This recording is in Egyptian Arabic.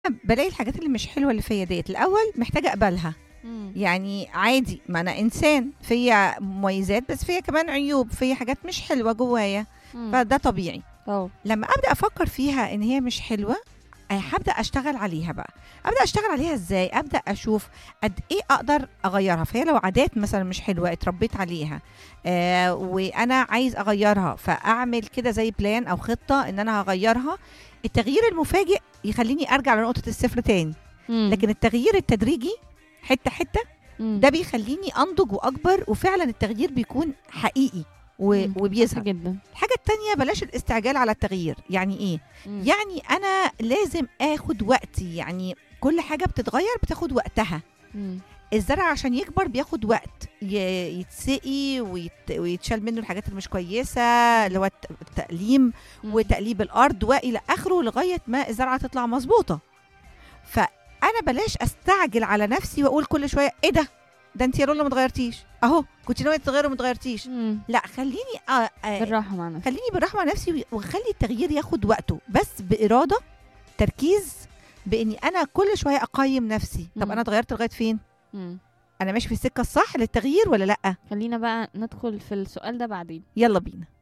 بالاقي الحاجات اللي مش حلوة اللي فيّا ديّة، الأول محتاجة أقبلها، إمم. يعني عادي ما أنا إنسان فيّا مميزات بس فيّا كمان عيوب، فيّا حاجات مش حلوة جوايا، إمم. فده طبيعي. آه. لمّا أبدأ أفكّر فيها إن هي مش حلوة، آآ هابدأ أشتغل عليها بقى، أبدأ أشتغل عليها إزاي؟ أبدأ أشوف قد إيه أقدر أغيّرها، فهي لو عادات مثلًا مش حلوة اتربيت عليها آآ وأنا عايز أغيّرها، فأعمل كده زي plan أو خطة إن أنا هاغيّرها، التغيير المفاجئ يخلّيني أرجع لنقطة الصفر تاني، إمم. لكن التغيير التدريجي حتّة، حتّة إمم. ده بيخلّيني أنضج وأكبر وفعلًا التغيير بيكون حقيقي و إمم. صح وبيظهر. جدًا. الحاجة التانية بلاش الاستعجال على التغيير، يعني إيه؟ إمم. يعني أنا لازم آخُد وقتي، يعني كل حاجة بتتغيّر بتاخُد وقتها. إمم. الزرع عشان يكبر بياخُد وقت، ي يتسقي ويت ويتشال منّه الحاجات اللي مش كويسة اللي هو الت التقليم إمم. وتقليب الأرض وإلى آخره لغاية ما الزرعة تطلع مضبوطة. فأنا بلاش أستعجل على نَفْسي وأقول كل شوية إيه ده؟ ده أنتِ يا لولا ما اتغيّرتيش، أهو كنتِ ناوية تتغيّري وما اتغيّرتيش. إمم. لأ خلّيني أ آآ بالراحة مع نفسك. خلّيني بالراحة مع نفسي و واخلّي التغيير ياخد وقته، بس بإرادة، تركيز، بإني أنا كل شوية أقيّم نفسي، طب إمم. أنا اتغيّرت لغاية فين؟ إمم. أنا ماشي في السكة الصح للتغيير والّا لأ؟ خلّينا بقى ندخل في السؤال ده بعدين. يالّا بينا.